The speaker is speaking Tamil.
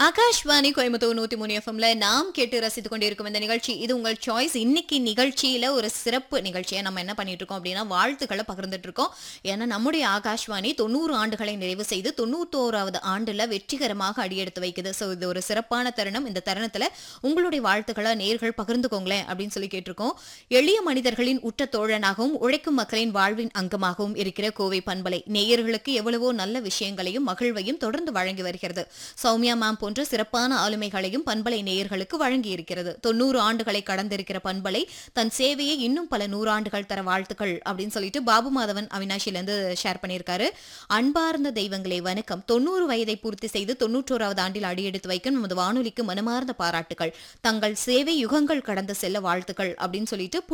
ஆகாஷ்வாணி கோயம்புத்தூர் நூத்தி மூணு எஃப்எம்ல நாம் கேட்டு ரசித்துக் கொண்டிருக்கும் இந்த நிகழ்ச்சி இது உங்கள் சாய்ஸ் இன்னைக்கு நிகழ்ச்சியில ஒரு சிறப்பு நிகழ்ச்சியை நம்ம என்ன பண்ணிட்டு இருக்கோம் அப்படின்னா வாழ்த்துக்களை பகிர்ந்துட்டு இருக்கோம் ஏன்னா நம்முடைய ஆகாஷ்வாணி தொண்ணூறு ஆண்டுகளை நிறைவு செய்து தொண்ணூத்தோராவது ஆண்டுல வெற்றிகரமாக அடியெடுத்து வைக்குது ஸோ இது ஒரு சிறப்பான தருணம் இந்த தருணத்துல உங்களுடைய வாழ்த்துக்களை நேர்கள் பகிர்ந்துக்கோங்களேன் அப்படின்னு சொல்லி கேட்டிருக்கோம் எளிய மனிதர்களின் உற்ற தோழனாகவும் உழைக்கும் மக்களின் வாழ்வின் அங்கமாகவும் இருக்கிற கோவை பண்பலை நேயர்களுக்கு எவ்வளவோ நல்ல விஷயங்களையும் மகிழ்வையும் தொடர்ந்து வழங்கி வருகிறது சௌமியா மேம் போன்ற சிறப்பான ஆளுமைகளையும் பண்பலை நேயர்களுக்கு வழங்கி இருக்கிறது தொண்ணூறு ஆண்டுகளை கடந்திருக்கிற பண்பலை தன் சேவையை இன்னும் பல நூறாண்டுகள் தர வாழ்த்துக்கள் அப்படின்னு சொல்லிட்டு பாபு மாதவன் அவினாஷில இருந்து ஷேர் பண்ணியிருக்காரு அன்பார்ந்த தெய்வங்களே வணக்கம் தொண்ணூறு வயதை பூர்த்தி செய்து தொண்ணூற்றோராவது ஆண்டில் அடியெடுத்து வைக்கும் நமது வானொலிக்கு மனமார்ந்த பாராட்டுகள் தங்கள் சேவை யுகங்கள் கடந்து செல்ல வாழ்த்துக்கள் அப்படின்னு சொல்லிட்டு